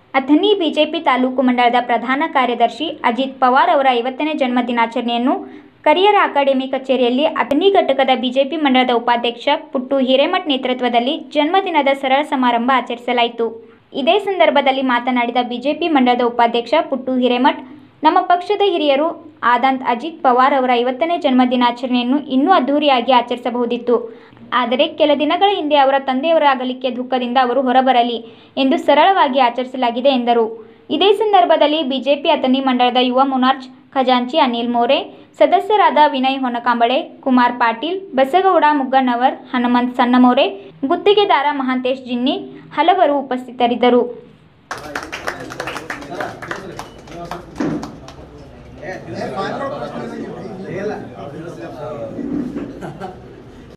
Athani BJP taluk ಮಂಡಳದ ಪ್ರಧಾನ ಕಾರ್ಯದರ್ಶಿ ಅಜಿತ್ ಪವಾರ್ ಅವರ ಐವತ್ತನೇ ಜನ್ಮ ದಿನಾಚರಣೆಯನ್ನು ಕರಿಯರ ಅಕಾಡೆಮಿ ಕಚೇರಿಯಲ್ಲಿ ಅಥಣಿ ಘಟಕದ ಬಿಜೆಪಿ ಮಂಡಳದ ಉಪಾಧ್ಯಕ್ಷ ಪುಟ್ಟು ಹಿರೇಮಠ್ ನೇತೃತ್ವದಲ್ಲಿ ಜನ್ಮದಿನದ ಸರಳ ಸಮಾರಂಭ ಆಚರಿಸಲಾಯಿತು ಇದೇ ಸಂದರ್ಭದಲ್ಲಿ ಮಾತನಾಡಿದ ಬಿಜೆಪಿ ಮಂಡಳದ ಉಪಾಧ್ಯಕ್ಷ ಪುಟ್ಟು ಹಿರೇಮಠ್ ನಮ್ಮ ಪಕ್ಷದ ಹಿರಿಯರು ಆದಂತ್ ಅಜಿತ್ ಪವಾರ್ ಅವರ ಐವತ್ತನೇ ಜನ್ಮ ದಿನಾಚರಣೆಯನ್ನು ಇನ್ನೂ ಅದ್ಧೂರಿಯಾಗಿ ಆಚರಿಸಬಹುದಿತ್ತು ಆದರೆ ಕೆಲ ದಿನಗಳ ಹಿಂದೆ ಅವರ ತಂದೆಯವರ ಅಗಲಿಕೆ ದುಃಖದಿಂದ ಅವರು ಹೊರಬರಲಿ ಎಂದು ಸರಳವಾಗಿ ಆಚರಿಸಲಾಗಿದೆ ಎಂದರು ಇದೇ ಸಂದರ್ಭದಲ್ಲಿ ಬಿಜೆಪಿ ಅಥಣಿ ಮಂಡಳದ ಯುವ ಮುನಾರ್ಚ್ ಖಜಾಂಚಿ ಅನಿಲ್ ಮೋರೆ ಸದಸ್ಯರಾದ ವಿನಯ್ ಹೊನಕಾಂಬಳೆ ಕುಮಾರ್ ಪಾಟೀಲ್ ಬಸಗೌಡ ಮುಗ್ಗಣ್ಣವರ್ ಹನುಮಂತ್ ಸಣ್ಣಮೋರೆ ಗುತ್ತಿಗೆದಾರ ಮಹಾಂತೇಶ್ ಜಿನ್ನಿ ಹಲವರು ಉಪಸ್ಥಿತರಿದ್ದರು